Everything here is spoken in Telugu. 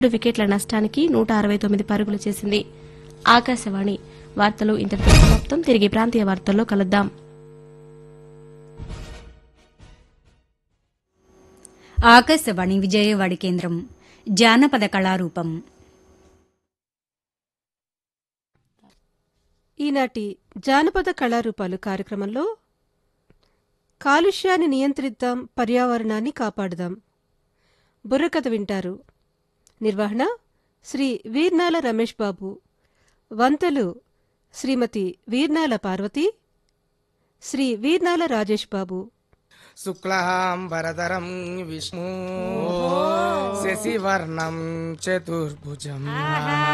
రెండు వికెట్ల నష్టానికి నూట అరవై తొమ్మిది పరుగులు చేసింది ఆకాశవాణి వార్తలు ఇంతటితో సమాప్తం తిరిగి ప్రాంతీయ వార్తల్లో కలుద్దాం ఆకాశవాణి విజయవాడ కేంద్రం జానపద కళారూపం ఈనాటి జానపద కళారూపాలు కార్యక్రమంలో కాలుష్యాన్ని నియంత్రిద్దాం పర్యావరణాన్ని కాపాడుదాం బుర్రకథ వింటారు నిర్వహణ శ్రీ వీర్నాల రమేష్ బాబు వంతలు శ్రీమతి వీర్నాల పార్వతి శ్రీ వీర్నాల రాజేష్ బాబు శుక్లాంబరధరం విష్ణు శశివర్ణం చతుర్భుజం